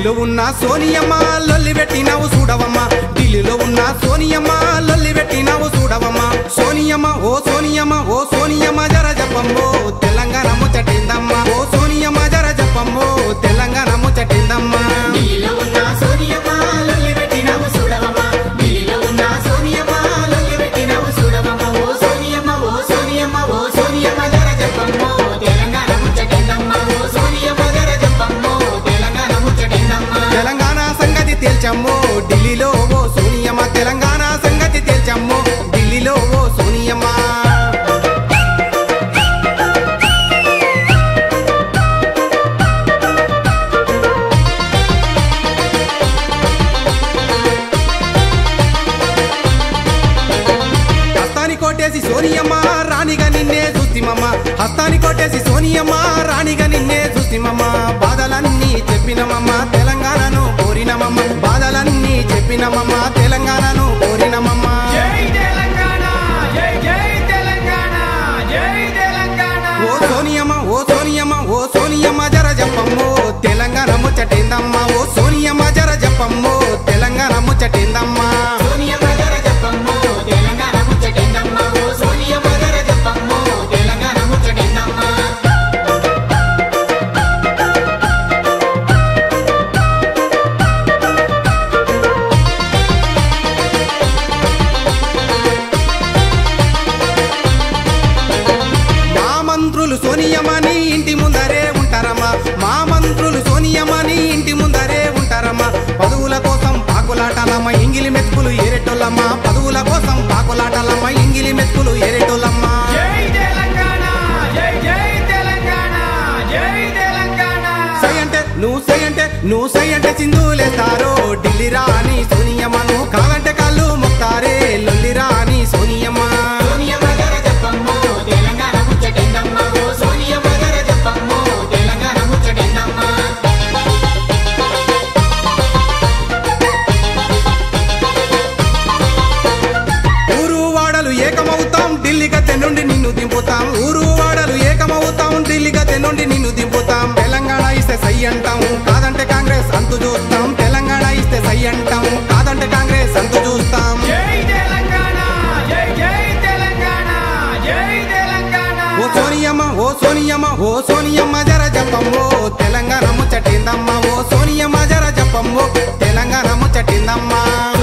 ఢిల్లీలో ఉన్న సోనియమ్మ లొల్లి పెట్టినావు చూడవమ్మ ఢిల్లీలో ఉన్న సోనియమ్మ లొల్లి పెట్టినావు చూడవమ్మ సోనియమ్మ ఓ సోనియమ్మ ఓ సోనియమ్మ జర చెప్పమ్మో తెలంగాణ ముచ్చటిందమ్మ ఓ సోనియమ్మ జర చెప్పమ్మో తెలంగాణ ముచ్చటిందమ్మ ఢిల్లీలో ఉన్న సోనియమ్మ లొల్లి పెట్టినావు చూడవమ్మ ఢిల్లీలో ఉన్న సోనియమ్మ లొల్లి పెట్టినావు చూడవమ్మ ఓ సోనియమ్మ ఓ సోనియమ్మ ఓ సోనియమ్మ జర చెప్పమ్మో తెలంగాణ ముచ్చటిందమ్మ ఓ సోనియమ్మ జర చెప్పమ్మో తెలంగాణ ముచ్చటిందమ్మ తెలంగాణ సంగతి తేల్చమ్మో ఢిల్లీలో ఓ సోనియమ్మ తెలంగాణ సంగతి తేల్చమ్మో ఢిల్లీలో ఓ సోనియమ్మ హస్తాని కొట్టేసి సోనియమ్మ రాణిగా నిన్నే చూస్తిమమ్మ హస్తాని కొట్టేసి సోనియమ్మ రాణిగా నిన్నే చూస్తిమమ్మ బాధలన్నీ చెప్పినమమ్మ తెలంగాణను కోరినమమ్మ బాధలన్నీ చెప్పినమమ్మ తెలంగాణను కోరినమమ్మ జై తెలంగాణ జై జై తెలంగాణ జై తెలంగాణ ఓ సోనియమ్మ ఓ సోనియమ్మ ఓ సోనియమ్మ జర చెప్పమ్మో తెలంగాణ ముచ్చటిందమ్మ ఓ సోనియమ్మ జర చెప్పమ్మో తెలంగాణ ముచ్చటిందమ్మ సోనియమ్మ జర చెప్పమ్మో తెలంగాణ ముచ్చటిందమ్మ ఓ సోనియమ్మ జర చెప్పమ్మో తెలంగాణ ముచ్చటిందమ్మ మా మంత్రులు సోనియమ్మని ఇంటి ముందరే ఉంటారమ్మా మా మంత్రులు సోనియమ్మని ఇంటి ముందరే ఉంటారమ్మా పదవుల కోసం పాకులాటాలమ్మ ఇంగిలి మెతుకులు ఏరెటోళ్ళమ్మా పదవుల కోసం పాకులాటాలమ్మ ఇంగిలి మెతుకులు ఏరెటోళ్ళమ్మా జై తెలంగాణ జై జై తెలంగాణ జై తెలంగాణ సై అంటే నువ్వు సై అంటే నువ్వు సై అంటే సింధులేస్తారో ఢిల్లీ రాని సోనియమ్మ నువ్వు కాలంటే కాళ్ళు మొక్తారే లొల్లి రాని సోనియమ్మ సోనియమ్మ జర చెప్పమ్మో తెలంగాణ ముచ్చటిందమ్మ ఓ సోనియమ్మ జర చెప్పమ్మో తెలంగాణ ముచ్చటిందమ్మ ఊరు వాడలు ఏకమవుతాం ఢిల్లీ గద్దె నుండి నిన్ను దింపుతాం ఊరు వాడలు ఏకమవుతాం ఢిల్లీ గద్దె నుండి నిన్ను దింపుతాం తెలంగాణ ఇస్తే సై అంటాం కాదంటే కాంగ్రెస్ అంతు చూస్తాం తెలంగాణ ఇస్తే సై అంటాం కాదంటే కాంగ్రెస్ అంతు చూస్తాం జై తెలంగాణ జై జై తెలంగాణ జై తెలంగాణ ఓ సోనియమ్మ ఓ సోనియమ్మ ఓ సోనియమ్మ జర చెప్పమ్మో తెలంగాణ ముచ్చటిందమ్మ ఓ సోనియమ్మ జర చెప్పమ్మో తెలంగాణ ముచ్చటిందమ్మ